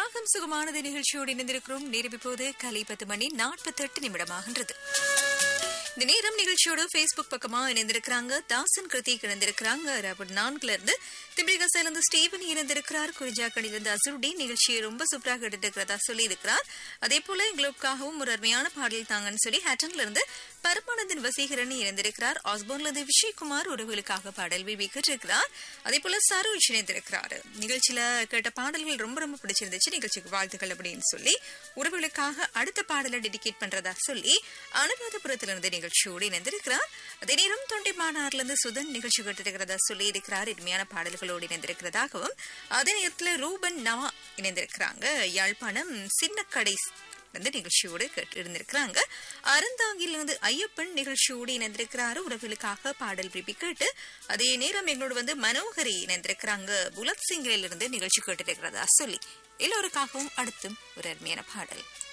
ராகம் சுகமானது நிகழ்ச்சியோடு இணைந்திருக்கிறோம் நேரம் இப்போது கலை பத்து மணி நாற்பத்தி எட்டு நிமிடமாகின்றது இந்த நேரம் நிகழ்ச்சியோட Facebook பக்கமா இணைந்திருக்கிறாங்க தாசன் கிருத்திக் இணைந்திருக்கிறாங்க ராபர்ட் நான்குல இருந்து திம்பிரிகசால இருந்து ஸ்டீவன் இணைந்திருக்கிறார் குறிஞ்சாக்கடியில இருந்து அசுருடி நிகழ்ச்சியை ரொம்ப சூப்பராக எடுத்திருக்கிறதா சொல்லி இருக்கிறார் அதே போல எங்களுக்காகவும் ஒரு அருமையான பாடல் தாங்கன்னு சொல்லி ஹேட்டன்ல இருந்து பரமானந்தன் வசீகரன் இணைந்திருக்கிறார் ஆஸ்போன்ல இருந்து விஜயகுமார் உறவுகளுக்காக பாடல் விபி கேட்டிருக்கிறார் அதே போல சரோஜ் இணைந்திருக்கிறார் நிகழ்ச்சியில கேட்ட பாடல்கள் ரொம்ப ரொம்ப பிடிச்சிருந்துச்சு நிகழ்ச்சிக்கு வாழ்த்துக்கள் அப்படின்னு சொல்லி உறவுகளுக்காக அடுத்த பாடலை டெடிகேட் பண்றதா சொல்லி அனுராதபுரத்திலிருந்து நிகழ்ச்சியோடு இணைந்திருக்கிறார் அதே நேரம் தொண்டை மாநாடுல இருந்து சுதன் நிகழ்ச்சி கேட்டிருக்கிறதா சொல்லி இருக்கிறார் இனிமையான பாடல்களோடு இணைந்திருக்கிறதாகவும் அதே நேரத்துல ரூபன் நவா இணைந்திருக்கிறாங்க யாழ்ப்பாணம் சின்னக்கடை வந்து நிகழ்ச்சியோடு கேட்டு இருந்திருக்கிறாங்க அறந்தாங்கிலிருந்து ஐயப்பன் நிகழ்ச்சியோடு இணைந்திருக்கிறாரு உறவுகளுக்காக பாடல் விரும்பி கேட்டு அதே நேரம் எங்களோடு வந்து மனோகரி இணைந்திருக்கிறாங்க புலத் சிங்கிலிருந்து நிகழ்ச்சி கேட்டிருக்கிறதா சொல்லி எல்லோருக்காகவும் அடுத்தும் ஒரு அருமையான பாடல்